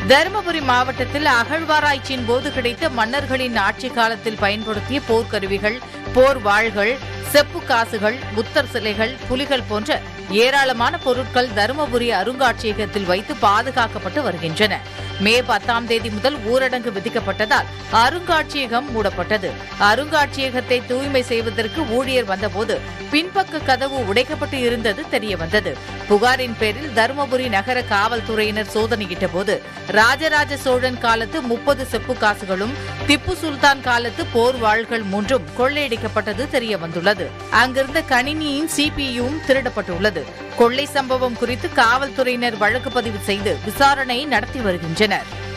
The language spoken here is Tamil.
தருமபுரி மாவட்டத்தில் அகழ்வாராய்ச்சியின் போது கிடைத்த மன்னர்களின் ஆட்சி காலத்தில் பயன்படுத்திய போர்க்கருவிகள் போர் வாள்கள் செப்பு காசுகள் புத்தர் சிலைகள் புலிகள் போன்ற ஏராளமான பொருட்கள் தருமபுரி அருங்காட்சியகத்தில் வைத்து பாதுகாக்கப்பட்டு வருகின்றன மே பத்தாம் தேதி முதல் ஊரடங்கு விதிக்கப்பட்டதால் அருங்காட்சியகம் மூடப்பட்டது அருங்காட்சியகத்தை தூய்மை செய்வதற்கு ஊழியர் வந்தபோது பின்பக்க கதவு உடைக்கப்பட்டு இருந்தது தெரியவந்தது புகாரின் பேரில் தருமபுரி நகர காவல்துறையினர் சோதனையிட்ட போது ராஜராஜ சோழன் காலத்து முப்பது செப்பு காசுகளும் திப்பு சுல்தான் காலத்து போர் வாள்கள் மூன்றும் கொள்ளையடிக்கப்பட்டது தெரியவந்துள்ளது அங்கிருந்த கணினியின் சிபியும் திருடப்பட்டுள்ளது கொள்ளை சம்பவம் குறித்து காவல்துறையினர் வழக்கு பதிவு செய்து விசாரணை நடத்தி வருகின்றனர்